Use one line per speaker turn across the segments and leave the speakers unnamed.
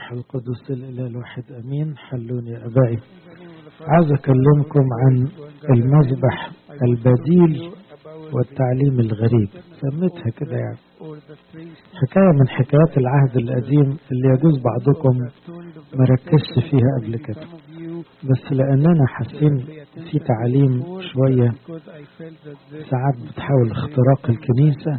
والروح القدس الإله الواحد أمين حلوني يا أبائي عايز أكلمكم عن المذبح البديل والتعليم الغريب سميتها كده يعني حكاية من حكايات العهد القديم اللي يجوز بعضكم ما ركزش فيها قبل كده بس لأننا حاسين في تعليم شوية ساعات بتحاول اختراق الكنيسة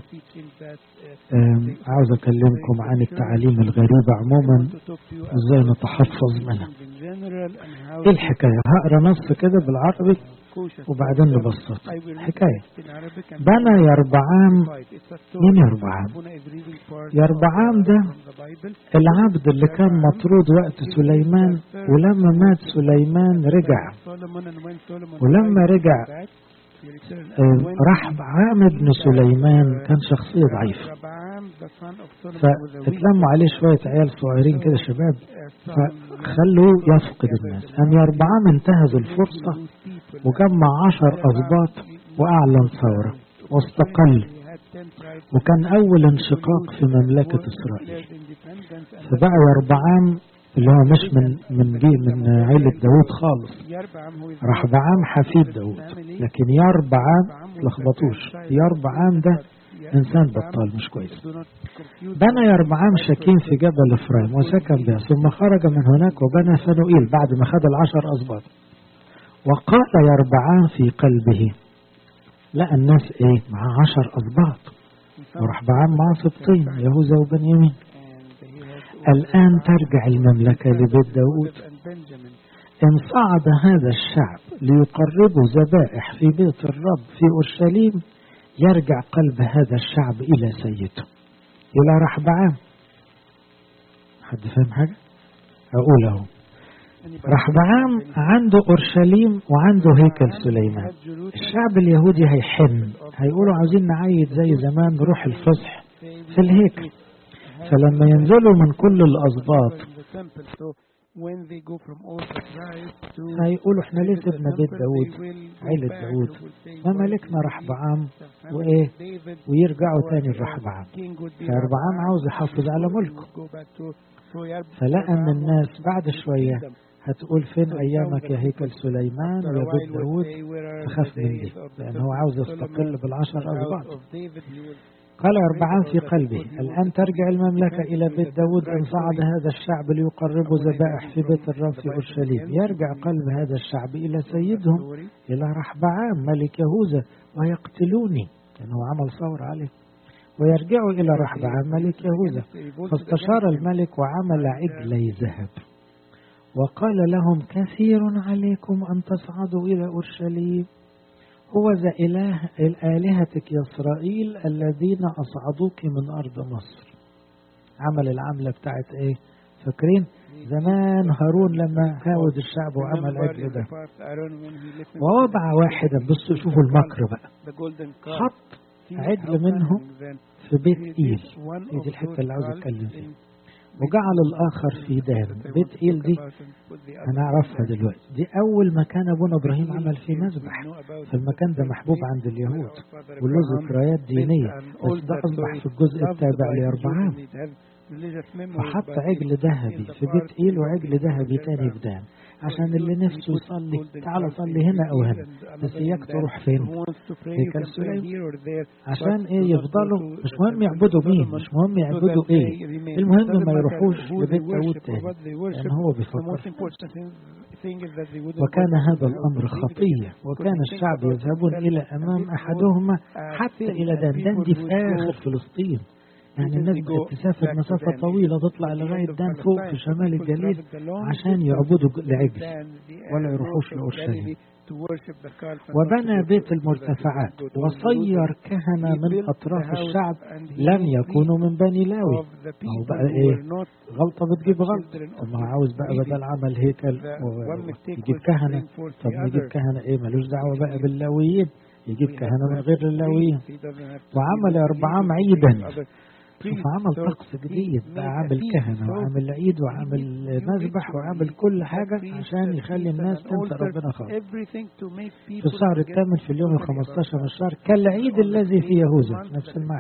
عاوز أكلمكم عن التعاليم الغريبة عموما وإزاي نتحفظ منها إيه الحكاية هقرا نص كده بالعربي وبعدين نبسط حكاية بنى يربعام مين يربعام يربعام ده العبد اللي كان مطرود وقت سليمان ولما مات سليمان رجع ولما رجع راح عام ابن سليمان كان شخصية ضعيفة فاتلموا عليه شوية عيال صغيرين كده شباب فخلوه يفقد الناس أم يربعام انتهز الفرصة وجمع عشر أضباط وأعلن ثورة واستقل وكان أول انشقاق في مملكة إسرائيل فبقى يربعام اللي هو مش من من جيل من عيلة داود خالص رحبعام حفيد داود لكن يربعام لخبطوش يربعام ده إنسان بطال مش كويس بنى يربعام شكيم في جبل إفرايم وسكن بها ثم خرج من هناك وبنى فنوئيل بعد ما خد العشر أسباط وقال يربعام في قلبه لا الناس ايه مع عشر أسباط ورحبعام مع سبطين يهوذا وبنيامين الآن ترجع المملكة لبيت داود إن صعد هذا الشعب ليقربوا ذبائح في بيت الرب في أورشليم يرجع قلب هذا الشعب إلى سيده إلى رحبعام حد فاهم حاجة؟ أقول أهو رحبعام عنده أورشليم وعنده هيكل سليمان الشعب اليهودي هيحن هيقولوا عاوزين نعيد زي زمان روح الفصح في الهيكل فلما ينزلوا من كل الأسباط هيقولوا احنا ليه سيبنا بيت داود عيلة داود ما ملكنا رحبعام وايه ويرجعوا تاني لرحبعام فرحبعام عاوز يحافظ على ملكه فلقى ان الناس بعد شوية هتقول فين ايامك يا هيكل سليمان ويا بيت داود فخاف من دي لان هو عاوز يستقل بالعشر اسباط قال أربعان في قلبه الآن ترجع المملكة إلى بيت داود إن صعد هذا الشعب ليقربوا ذبائح في بيت الرب في أورشليم يرجع قلب هذا الشعب إلى سيدهم إلى رحبعام ملك يهوذا ويقتلوني لأنه عمل ثورة عليه ويرجعوا إلى رحبعام ملك يهوذا فاستشار الملك وعمل عجلي ذهب وقال لهم كثير عليكم أن تصعدوا إلى أورشليم هو ذا إله آلهتك يا إسرائيل الذين أصعدوك من أرض مصر عمل العملة بتاعت إيه فاكرين زمان هارون لما هاود الشعب وعمل عجل ده ووضع واحدا بصوا شوفوا المكر بقى حط عجل منهم في بيت إيل هي دي الحتة اللي عاوز أتكلم فيها وجعل الآخر في دان بيت إيل دي هنعرفها دلوقتي دي أول مكان أبونا إبراهيم عمل فيه مذبح فالمكان ده محبوب عند اليهود وله ذكريات دينية بس ده أصبح في الجزء التابع لأربعام فحط عجل ذهبي في بيت إيل وعجل ذهبي تاني في دان عشان اللي نفسه يصلي تعال صلي هنا او هنا بس اياك تروح فين هيكل سليم عشان ايه يفضلوا مش مهم يعبدوا مين مش مهم يعبدوا ايه المهم ما يروحوش لبيت داود تاني لان هو بيفكر وكان هذا الامر خطيه وكان الشعب يذهبون الى امام احدهما حتى الى دان دان دي في اخر فلسطين يعني الناس بتسافر مسافة طويلة تطلع لغاية دان فوق في شمال الجليل عشان يعبدوا العجل ولا يروحوش لأورشليم وبنى بيت المرتفعات وصير كهنة من أطراف الشعب لم يكونوا من بني لاوي أو بقى إيه غلطة بتجيب غلطة طب ما عاوز بقى بدل عمل هيكل يجيب كهنة طب نجيب كهنة إيه ملوش دعوة بقى باللاويين يجيب كهنة من غير اللاويين وعمل أربعام عيدا شوف عمل طقس جديد بقى عامل كهنة وعامل عيد وعامل مذبح وعامل كل حاجة عشان يخلي الناس تنسى ربنا خالص في الشهر الثامن في اليوم ال 15 من الشهر كالعيد الذي في يهوذا نفس المعنى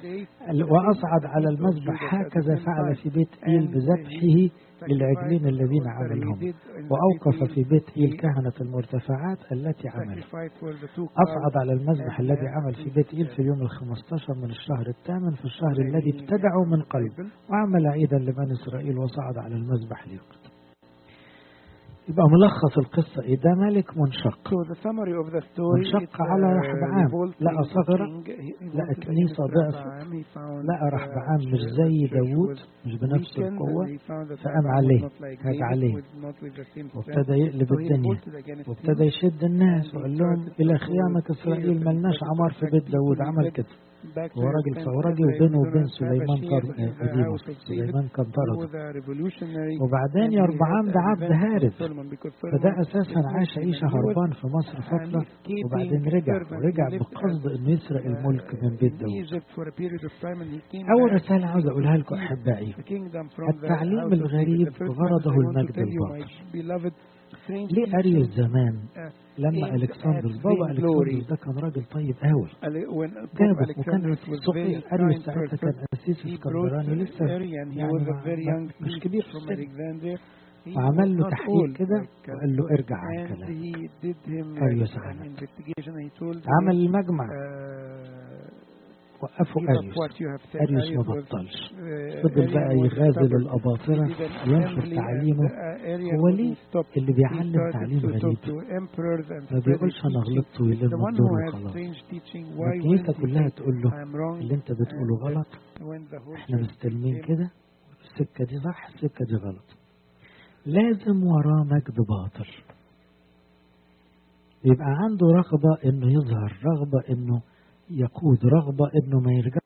وأصعد على المذبح هكذا فعل في بيت إيل بذبحه للعجلين الذين عملهم وأوقف في بيت إيل كهنة المرتفعات التي عمل أصعد على المذبح الذي عمل في بيت إيل في اليوم الخمستاشر من الشهر الثامن في الشهر الذي ابتدعوا من قلب وعمل عيدا لبني إسرائيل وصعد على المذبح ليقتل يبقى ملخص القصة إيه ده ملك منشق منشق على رحبعام لقى ثغرة لقى كنيسة ضعفت لقى رحبعام مش زي داوود مش بنفس القوة فقام عليه هاج عليه وابتدى يقلب الدنيا وابتدى يشد الناس وقال لهم إلى خيامة إسرائيل ملناش عمار في بيت داوود عمل كده هو راجل ثورجي وبينه وبين سليمان قديم سليمان كان طرد وبعدين يربعام ده عبد هارب فده اساسا عاش عيشه هربان في مصر فتره وبعدين رجع ورجع بقصد انه يسرق الملك من بيت داوود اول رساله عاوز اقولها لكم احبائي التعليم الغريب غرضه المجد الباطل ليه أريوس زمان لما ألكسندر بابا ألكسندر ده كان راجل طيب قوي جابه وكان صغير أريوس ساعتها كان أسيس اسكندراني لسه يعني مش كبير في السن وعمل له تحقيق كده وقال له ارجع عن كلامك أريوس عمل عمل المجمع وقفوا أريوس أريوس ما بطلش فضل بقى يغازل الأباطرة وينشر تعليمه هو ليه اللي بيعلم تعليم غريب ما بيقولش أنا غلطت ويلم الدور وخلاص الكنيسة كلها تقول له اللي أنت بتقوله غلط احنا مستلمين كده السكة دي صح السكة دي غلط لازم وراه مجد باطل يبقى عنده رغبة انه يظهر رغبة انه يقود رغبة انه ما يرجع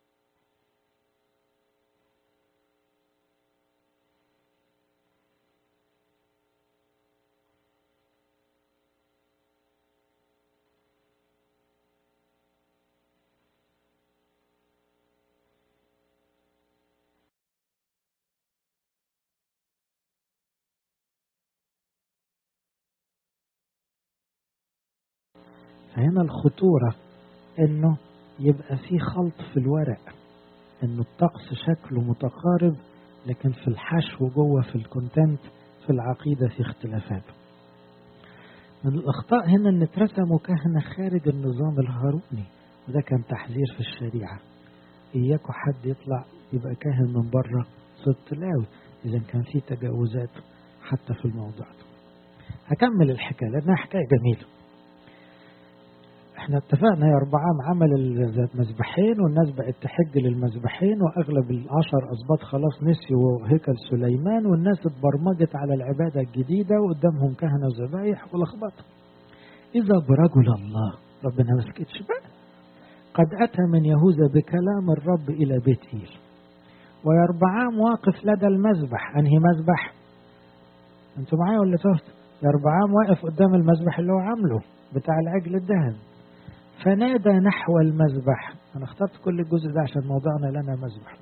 فهنا الخطورة انه يبقى في خلط في الورق انه الطقس شكله متقارب لكن في الحشو جوه في الكونتنت في العقيدة في اختلافات من الأخطاء هنا أن اترسموا كهنة خارج النظام الهاروني وده كان تحذير في الشريعة إياكوا حد يطلع يبقى كاهن من بره صوت لاوي إذا كان في تجاوزات حتى في الموضوع ده هكمل الحكاية لأنها حكاية جميلة احنا اتفقنا يا أربعام عمل المذبحين والناس بقت تحج للمذبحين وأغلب العشر أسباط خلاص نسيوا هيكل سليمان والناس اتبرمجت على العبادة الجديدة وقدامهم كهنة وذبايح ولخبطة إذا برجل الله ربنا ما سكتش بقى قد أتى من يهوذا بكلام الرب إلى بيت إيل ويربعام واقف لدى المذبح أنهي مذبح أنتوا معايا ولا تهت يربعام واقف قدام المذبح اللي هو عامله بتاع العجل الدهن فنادى نحو المذبح أنا اخترت كل الجزء ده عشان موضوعنا لنا مذبح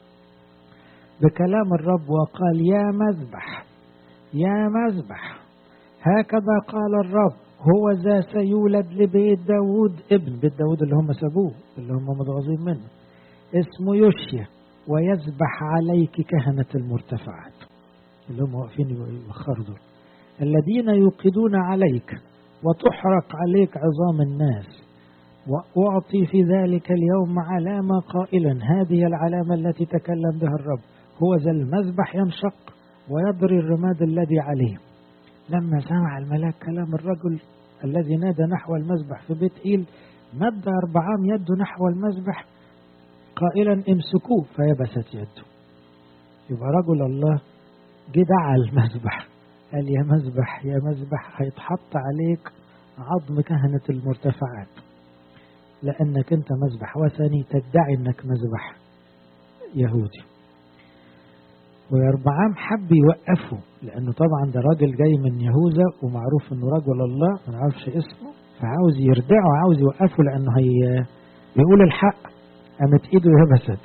بكلام الرب وقال يا مذبح يا مذبح هكذا قال الرب هو ذا سيولد لبيت داود ابن بيت داود اللي هم سابوه اللي هم متغاظين منه اسمه يوشيا ويذبح عليك كهنة المرتفعات اللي هم واقفين يوخروا دول الذين يوقدون عليك وتحرق عليك عظام الناس وأعطي في ذلك اليوم علامة قائلا هذه العلامة التي تكلم بها الرب هو ذا المذبح ينشق ويضري الرماد الذي عليه لما سمع الملاك كلام الرجل الذي نادى نحو المذبح في بيت إيل مد أربعام يده نحو المذبح قائلا امسكوه فيبست يده يبقى رجل الله جه دعا المذبح قال يا مذبح يا مذبح هيتحط عليك عظم كهنة المرتفعات لأنك أنت مذبح وثني تدعي أنك مذبح يهودي ويربعام حب يوقفه لأنه طبعا ده راجل جاي من يهوذا ومعروف أنه رجل الله ما نعرفش اسمه فعاوز يردعه وعاوز يوقفه لأنه هي يقول الحق قامت إيده يبست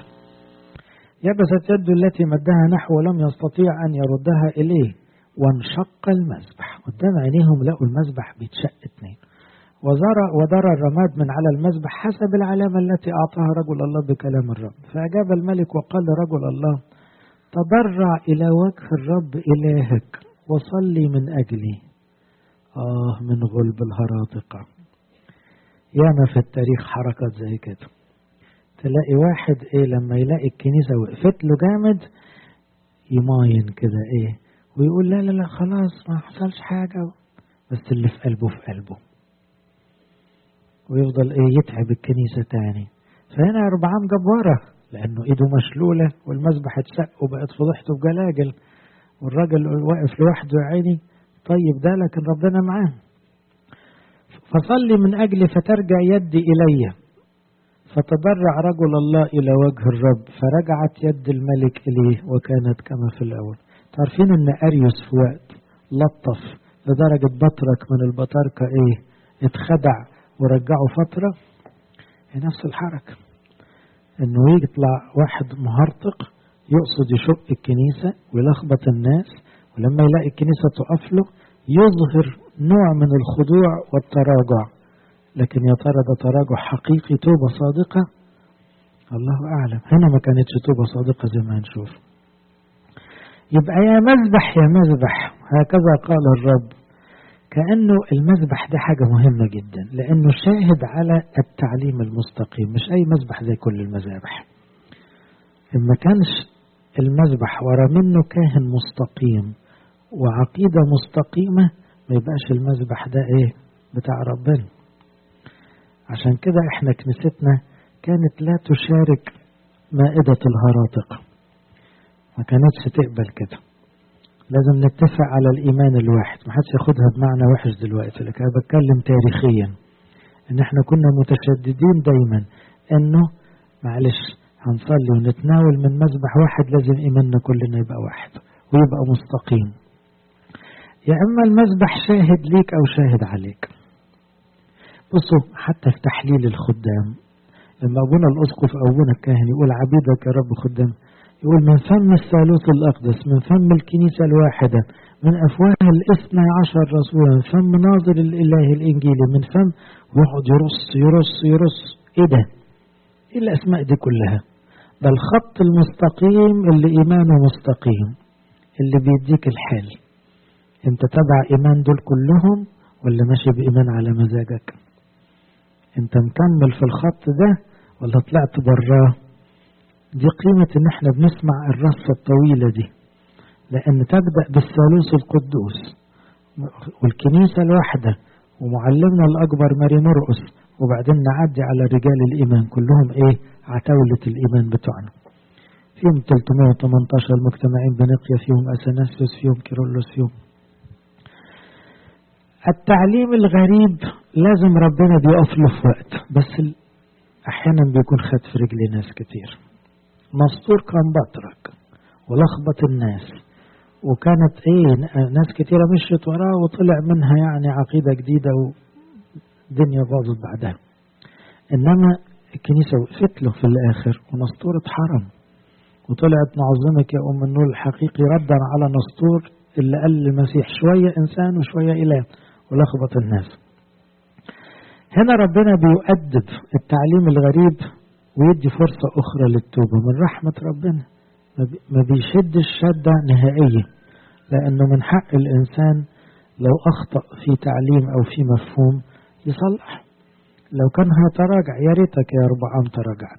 يبست يده التي مدها نحو ولم يستطيع أن يردها إليه وانشق المذبح قدام عينيهم لقوا المذبح بيتشق اتنين وزرى ودرى الرماد من على المذبح حسب العلامة التي أعطاها رجل الله بكلام الرب فأجاب الملك وقال لرجل الله تضرع إلى وجه الرب إلهك وصلي من أجلي آه من غلب الهراطقة ياما في التاريخ حركات زي كده تلاقي واحد ايه لما يلاقي الكنيسة وقفت له جامد يماين كده ايه ويقول لا لا لا خلاص ما حصلش حاجة بس اللي في قلبه في قلبه ويفضل ايه يتعب الكنيسة تاني فهنا ربعام جاب ورا لانه ايده مشلولة والمذبح اتشق وبقت فضحته بجلاجل والراجل واقف لوحده يا عيني طيب ده لكن ربنا معاه فصلي من أجلي فترجع يدي إلي فتضرع رجل الله إلى وجه الرب فرجعت يد الملك إليه وكانت كما في الأول تعرفين أن أريوس في وقت لطف لدرجة بطرك من البطاركة إيه اتخدع ورجعه فترة هي نفس الحركة انه يطلع واحد مهرطق يقصد يشق الكنيسة ويلخبط الناس ولما يلاقي الكنيسة تقف له يظهر نوع من الخضوع والتراجع لكن يا ترى ده تراجع حقيقي توبة صادقة الله أعلم هنا ما كانتش توبة صادقة زي ما هنشوف يبقى يا مذبح يا مذبح هكذا قال الرب كأنه المذبح ده حاجة مهمة جدا لأنه شاهد على التعليم المستقيم مش أي مذبح زي كل المذابح إما كانش المذبح ورا منه كاهن مستقيم وعقيدة مستقيمة ما يبقاش المذبح ده إيه بتاع ربنا عشان كده إحنا كنيستنا كانت لا تشارك مائدة الهراطق ما كانتش تقبل كده لازم نتفق على الإيمان الواحد ما حدش ياخدها بمعنى وحش دلوقتي لكن أنا بتكلم تاريخيا إن إحنا كنا متشددين دايما إنه معلش هنصلي ونتناول من مذبح واحد لازم إيماننا كلنا يبقى واحد ويبقى مستقيم يا إما المذبح شاهد ليك أو شاهد عليك بصوا حتى في تحليل الخدام لما أبونا الأسقف أو أبونا الكاهن يقول عبيدك يا رب خدام يقول من فم الثالوث الأقدس من فم الكنيسة الواحدة من أفواه الاثنى عشر رسولا من فم ناظر الإله الإنجيلي من فم ويقعد يرص يرص يرص إيه ده؟ إيه الأسماء دي كلها؟ ده الخط المستقيم اللي إيمانه مستقيم اللي بيديك الحال أنت تبع إيمان دول كلهم ولا ماشي بإيمان على مزاجك؟ أنت مكمل في الخط ده ولا طلعت براه؟ دي قيمة إن إحنا بنسمع الرصة الطويلة دي لأن تبدأ بالثالوث القدوس والكنيسة الواحدة ومعلمنا الأكبر ماري مرقس وبعدين نعدي على رجال الإيمان كلهم إيه عتاولة الإيمان بتوعنا فيهم 318 المجتمعين بنقيا فيهم أثناسيوس فيهم كيرلس فيهم التعليم الغريب لازم ربنا بيقف له في وقت بس أحيانا بيكون خد في رجل ناس كتير مسطور كان بطرك ولخبط الناس وكانت ايه ناس كتيرة مشيت وراه وطلع منها يعني عقيدة جديدة ودنيا باظت بعدها انما الكنيسة وقفت له في الاخر ونسطور اتحرم وطلعت نعظمك يا ام النور الحقيقي ردا على نسطور اللي قال للمسيح شوية انسان وشوية اله ولخبط الناس هنا ربنا بيؤدب التعليم الغريب ويدي فرصة أخرى للتوبة من رحمة ربنا ما بيشدش شدة نهائية لأنه من حق الإنسان لو أخطأ في تعليم أو في مفهوم يصلح لو كان هيتراجع يا ريتك يا ربعام تراجعت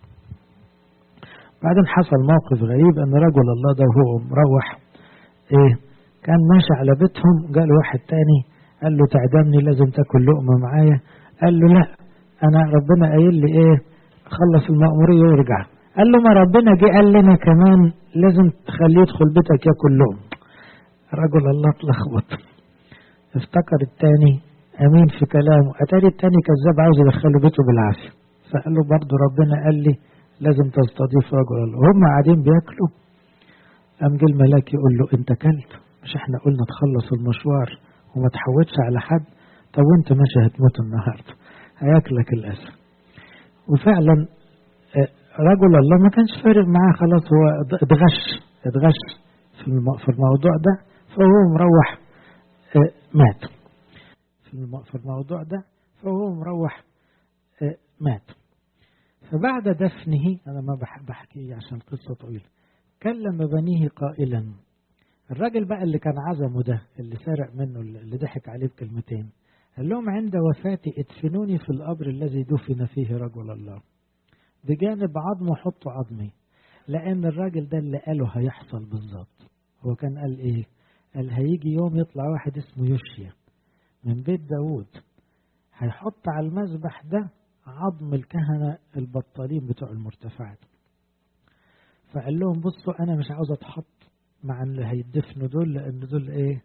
بعدين حصل موقف غريب أن رجل الله ده وهو مروح إيه كان ماشي على بيتهم قال واحد تاني قال له تعدمني لازم تاكل لقمة معايا قال له لا أنا ربنا قايل لي إيه خلص المأمورية ويرجع قال له ما ربنا جه قال لنا كمان لازم تخليه يدخل بيتك ياكل لهم رجل الله اتلخبط افتكر التاني امين في كلامه اتاري التاني كذاب عاوز يدخله بيته بالعافيه فقال له برضه ربنا قال لي لازم تستضيف رجل الله وهم قاعدين بياكلوا قام جه الملاك يقول له انت كلت مش احنا قلنا تخلص المشوار وما تحوتش على حد طب وانت ماشي هتموت النهارده هياكلك الاسد وفعلا رجل الله ما كانش فارق معاه خلاص هو اتغش اتغش في الموضوع ده فهو مروح مات في الموضوع ده فهو مروح مات فبعد دفنه أنا ما بحكي عشان القصة طويلة كلم بنيه قائلا الراجل بقى اللي كان عزمه ده اللي سرق منه اللي ضحك عليه بكلمتين قال لهم عند وفاتي ادفنوني في القبر الذي دفن فيه رجل الله بجانب عظمه حطوا عظمي لأن الراجل ده اللي قاله هيحصل بالظبط هو كان قال إيه؟ قال هيجي يوم يطلع واحد اسمه يوشيا من بيت داوود هيحط على المذبح ده عظم الكهنة البطالين بتوع المرتفعات فقال لهم بصوا أنا مش عاوز أتحط مع اللي هيدفنوا دول لأن دول إيه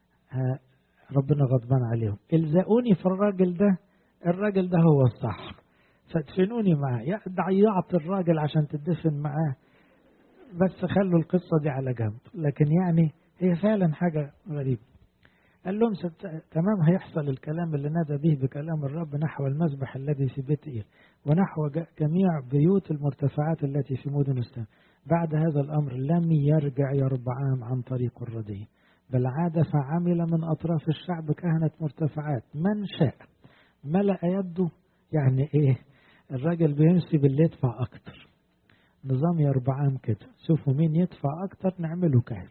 ربنا غضبان عليهم الزقوني في الراجل ده الراجل ده هو الصح فادفنوني معاه ضيعت الراجل عشان تدفن معاه بس خلوا القصة دي على جنب لكن يعني هي فعلا حاجة غريبة قال لهم ست... تمام هيحصل الكلام اللي نادى به بكلام الرب نحو المذبح الذي في بيت إيل ونحو جميع بيوت المرتفعات التي في مدن السماء بعد هذا الأمر لم يرجع يربعام عن طريق الردي بل عاد فعمل من أطراف الشعب كهنة مرتفعات من شاء ملأ يده يعني إيه الراجل بيمشي باللي يدفع أكتر نظام يربعام كده شوفوا مين يدفع أكتر نعمله كهن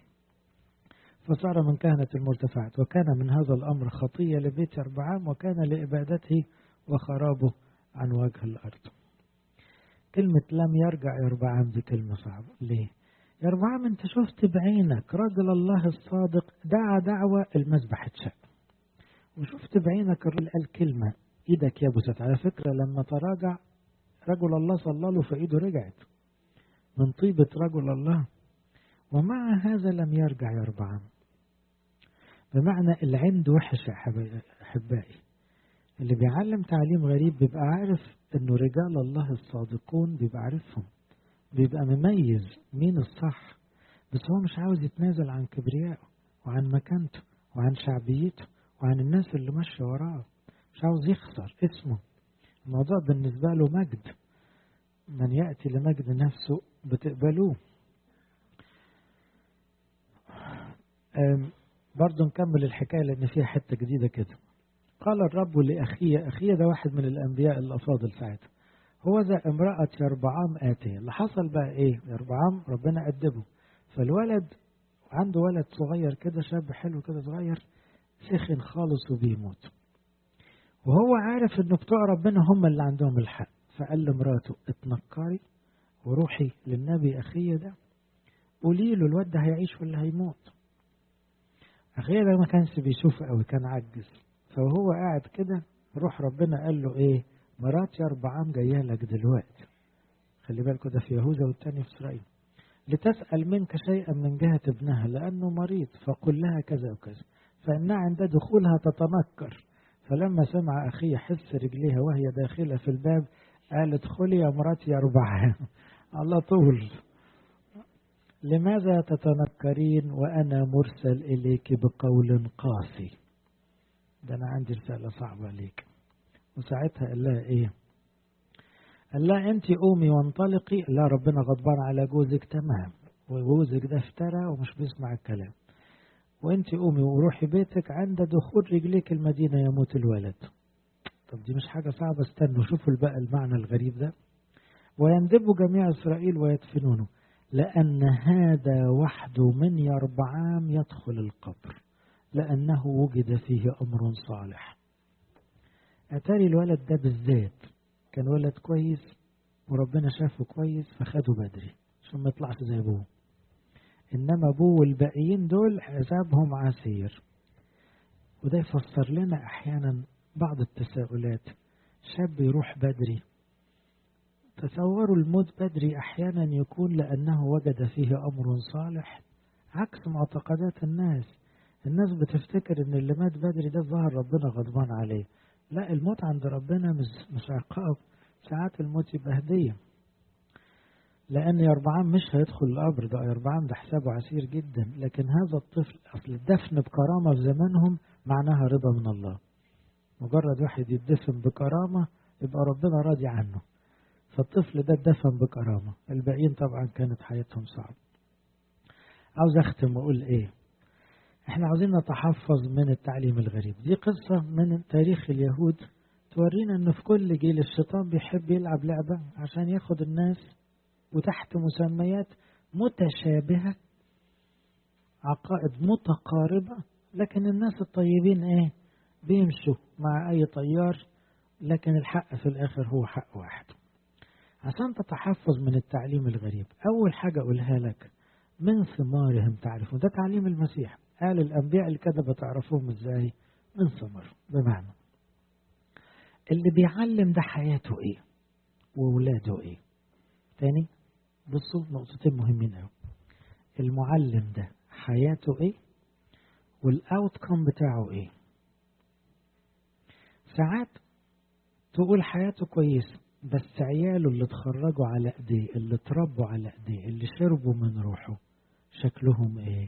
فصار من كهنة المرتفعات وكان من هذا الأمر خطية لبيت يربعام وكان لإبادته وخرابه عن وجه الأرض كلمة لم يرجع يربعام دي كلمة صعبة ليه؟ يربعام انت شفت بعينك رجل الله الصادق دعا دعوة المذبح اتشق وشفت بعينك الرجل قال كلمة ايدك يبست على فكرة لما تراجع رجل الله صلى له فايده رجعت من طيبة رجل الله ومع هذا لم يرجع يربعام بمعنى العند وحش يا أحبائي اللي بيعلم تعليم غريب بيبقى عارف انه رجال الله الصادقون بيبقى عارفهم بيبقى مميز مين الصح بس هو مش عاوز يتنازل عن كبريائه وعن مكانته وعن شعبيته وعن الناس اللي ماشية وراه مش عاوز يخسر اسمه الموضوع بالنسبة له مجد من يأتي لمجد نفسه بتقبلوه برضه نكمل الحكاية لأن فيها حتة جديدة كده قال الرب لأخيه أخيه ده واحد من الأنبياء الأفاضل ساعتها هو ذا امرأة يربعام آتية اللي حصل بقى إيه يربعام ربنا أدبه فالولد عنده ولد صغير كده شاب حلو كده صغير سخن خالص وبيموت وهو عارف انه بتوع ربنا هم اللي عندهم الحق فقال لمراته اتنكري وروحي للنبي أخيه ده قولي له الواد ده هيعيش ولا هيموت أخيه ده ما كانش بيشوف قوي كان عجز فهو قاعد كده روح ربنا قال له ايه مرات يا أربعام جاية لك دلوقتي خلي بالكوا ده في يهوذا والتاني في إسرائيل لتسأل منك شيئا من جهة ابنها لأنه مريض فقل لها كذا وكذا فإنها عند دخولها تتنكر فلما سمع أخيه حس رجليها وهي داخلة في الباب قال ادخلي يا مراتي يا أربعة على طول لماذا تتنكرين وأنا مرسل إليك بقول قاسي ده أنا عندي رسالة صعبة عليك وساعتها قال لها إيه قال لها أنت قومي وانطلقي لا ربنا غضبان على جوزك تمام وجوزك ده افترى ومش بيسمع الكلام وانت قومي وروحي بيتك عند دخول رجليك المدينة يموت الولد طب دي مش حاجة صعبة استنوا شوفوا بقى المعنى الغريب ده ويندب جميع إسرائيل ويدفنونه لأن هذا وحده من يربعام يدخل القبر لأنه وجد فيه أمر صالح أتاري الولد ده بالذات كان ولد كويس وربنا شافه كويس فخده بدري عشان ما يطلعش زي أبوه إنما أبوه والباقيين دول حسابهم عسير وده يفسر لنا أحيانا بعض التساؤلات شاب يروح بدري تصوروا الموت بدري أحيانا يكون لأنه وجد فيه أمر صالح عكس معتقدات الناس الناس بتفتكر ان اللي مات بدري ده ظهر ربنا غضبان عليه لا الموت عند ربنا مش مش عقاب ساعات الموت يبقى هدية لأن يربعام مش هيدخل القبر ده يربعام ده حسابه عسير جدا لكن هذا الطفل أصل الدفن بكرامة في زمانهم معناها رضا من الله مجرد واحد يدفن بكرامة يبقى ربنا راضي عنه فالطفل ده اتدفن بكرامة الباقيين طبعا كانت حياتهم صعبة عاوز أختم وأقول إيه احنا عاوزين نتحفظ من التعليم الغريب دي قصة من تاريخ اليهود تورينا أن في كل جيل الشيطان بيحب يلعب لعبة عشان ياخد الناس وتحت مسميات متشابهة عقائد متقاربة لكن الناس الطيبين ايه بيمشوا مع اي طيار لكن الحق في الاخر هو حق واحد عشان تتحفظ من التعليم الغريب اول حاجة اقولها لك من ثمارهم تعرفون ده تعليم المسيح قال الانبياء الكذبة تعرفوهم ازاي من ثمر بمعنى اللي بيعلم ده حياته ايه وولاده ايه تاني بصوا نقطتين مهمين قوي المعلم ده حياته ايه والاوت كوم بتاعه ايه ساعات تقول حياته كويسه بس عياله اللي اتخرجوا على ايديه اللي اتربوا على ايديه اللي شربوا من روحه شكلهم ايه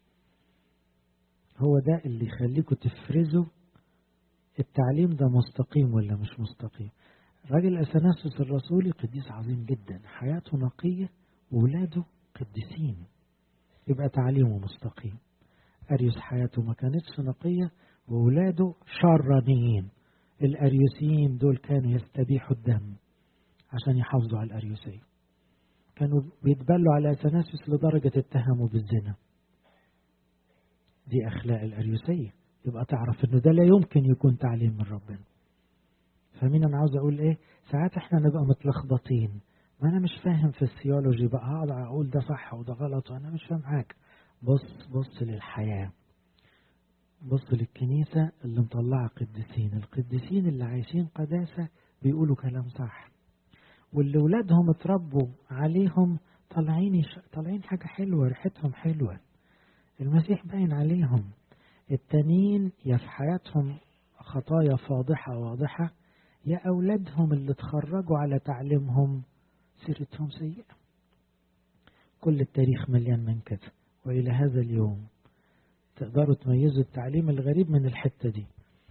هو ده اللي يخليكم تفرزوا التعليم ده مستقيم ولا مش مستقيم راجل اثناسوس الرسولي قديس عظيم جدا حياته نقيه وولاده قديسين يبقى تعليمه مستقيم أريوس حياته ما كانتش نقية وولاده شرانيين الأريوسيين دول كانوا يستبيحوا الدم عشان يحافظوا على الأريوسية كانوا بيتبلوا على أثناسيوس لدرجة اتهموا بالزنا دي أخلاق الأريوسية يبقى تعرف إنه ده لا يمكن يكون تعليم من ربنا فمين أنا عاوز أقول إيه ساعات إحنا نبقى متلخبطين ما أنا مش فاهم في السيولوجي بقى هقعد أقول ده صح وده غلط وأنا مش فاهم حاجة بص بص للحياة بص للكنيسة اللي مطلعة قديسين القديسين اللي عايشين قداسة بيقولوا كلام صح واللي ولادهم اتربوا عليهم طالعين يش... طالعين حاجة حلوة ريحتهم حلوة المسيح باين عليهم التانيين يا في حياتهم خطايا فاضحة واضحة يا أولادهم اللي اتخرجوا على تعليمهم سيرتهم سيئة كل التاريخ مليان من كده وإلى هذا اليوم تقدروا تميزوا التعليم الغريب من الحتة دي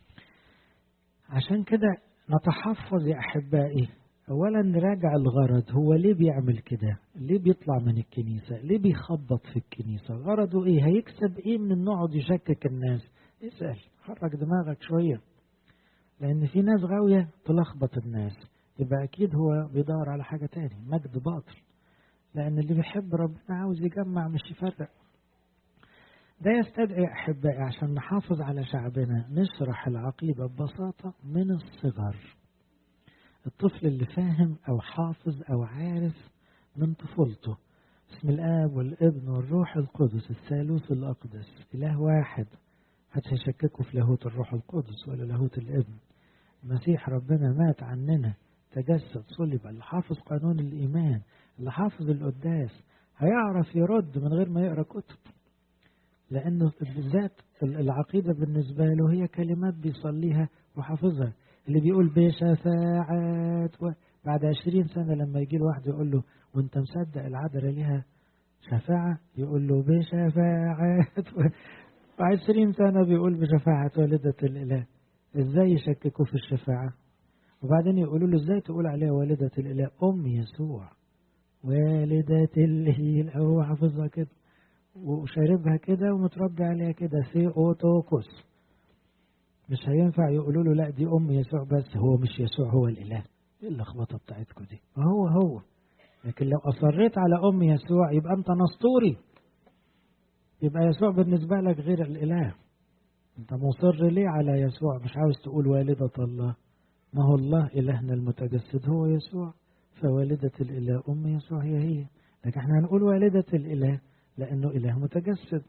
عشان كده نتحفظ يا أحبائي أولا نراجع الغرض هو ليه بيعمل كده ليه بيطلع من الكنيسة ليه بيخبط في الكنيسة غرضه إيه هيكسب إيه من إنه يقعد يشكك الناس اسأل حرك دماغك شوية لأن في ناس غاوية تلخبط الناس يبقى أكيد هو بيدور على حاجة تاني مجد باطل لأن اللي بيحب ربنا عاوز يجمع مش يفرق ده يستدعي أحبائي عشان نحافظ على شعبنا نشرح العقيدة ببساطة من الصغر الطفل اللي فاهم أو حافظ أو عارف من طفولته بسم الآب والابن والروح القدس الثالوث الأقدس إله واحد هتشككوا في لاهوت الروح القدس ولا لاهوت الابن المسيح ربنا مات عننا تجسد صلب اللي حافظ قانون الإيمان اللي حافظ القداس هيعرف يرد من غير ما يقرأ كتب لأنه بالذات العقيدة بالنسبة له هي كلمات بيصليها وحافظها اللي بيقول بشفاعات و... بعد عشرين سنة لما يجي له واحد يقول له وانت مصدق العذراء ليها شفاعة يقول له بشفاعات و... وعشرين سنة بيقول بشفاعة والدة الإله ازاي يشككوا في الشفاعة وبعدين يقولوا له ازاي تقول عليها والدة الإله أم يسوع والدة الإله هو حافظها كده وشاربها كده ومتربي عليها كده سي أوتوكوس مش هينفع يقولوا له لا دي أم يسوع بس هو مش يسوع هو الإله ايه اللخبطة بتاعتكم دي ما هو هو لكن لو أصريت على أم يسوع يبقى أنت نسطوري يبقى يسوع بالنسبة لك غير الإله أنت مصر ليه على يسوع مش عاوز تقول والدة الله ما هو الله إلهنا المتجسد هو يسوع فوالدة الإله أم يسوع هي هي لكن احنا هنقول والدة الإله لأنه إله متجسد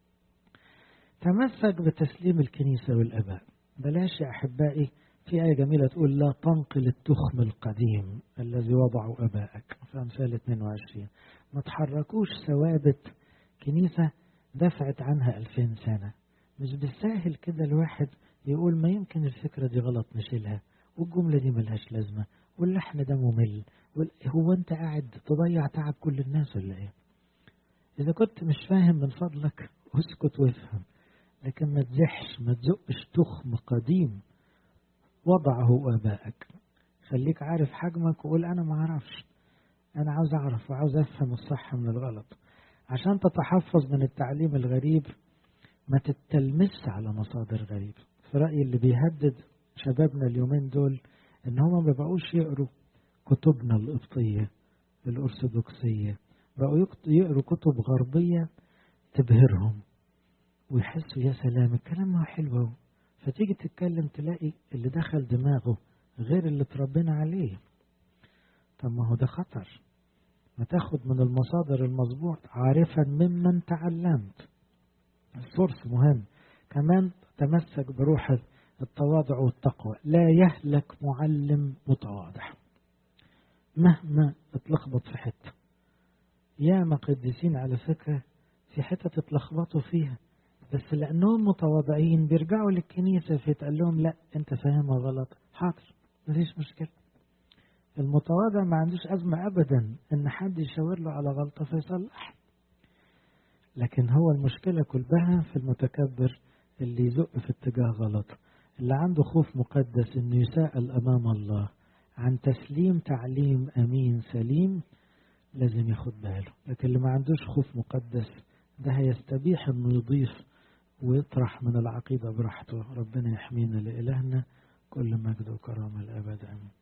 تمسك بتسليم الكنيسة والأباء بلاش يا أحبائي في آية جميلة تقول لا تنقل التخم القديم الذي وضعه أبائك في أمثال 22 ما تحركوش ثوابت كنيسة دفعت عنها 2000 سنة مش بالساهل كده الواحد يقول ما يمكن الفكرة دي غلط نشيلها والجملة دي ملهاش لازمة واللحن ده ممل هو أنت قاعد تضيع تعب كل الناس ولا إيه؟ إذا كنت مش فاهم من فضلك اسكت وافهم لكن ما تزحش ما تزقش تخم قديم وضعه آبائك خليك عارف حجمك وقول أنا ما أعرفش أنا عاوز أعرف وعاوز أفهم الصح من الغلط عشان تتحفظ من التعليم الغريب ما تتلمس على مصادر غريبة في رأيي اللي بيهدد شبابنا اليومين دول ان هم ما بقوش يقروا كتبنا القبطية الأرثوذكسية بقوا يقروا كتب غربية تبهرهم ويحسوا يا سلام الكلام ما حلو فتيجي تتكلم تلاقي اللي دخل دماغه غير اللي اتربينا عليه طب ما هو ده خطر ما تاخد من المصادر المظبوط عارفا ممن تعلمت السورس مهم كمان تمسك بروح التواضع والتقوى لا يهلك معلم متواضع مهما اتلخبط في حته ياما قديسين على فكره في حته تتلخبطوا فيها بس لانهم متواضعين بيرجعوا للكنيسه فيتقال لهم لا انت فاهمها غلط حاضر مفيش مشكله المتواضع ما عندوش أزمة أبدا إن حد يشاور له على غلطة فيصلح لكن هو المشكلة كلها في المتكبر اللي يزق في اتجاه غلط اللي عنده خوف مقدس إنه يساءل أمام الله عن تسليم تعليم أمين سليم لازم ياخد باله لكن اللي ما عندوش خوف مقدس ده هيستبيح إنه يضيف ويطرح من العقيدة براحته ربنا يحمينا لإلهنا كل مجد وكرامة الأبد آمين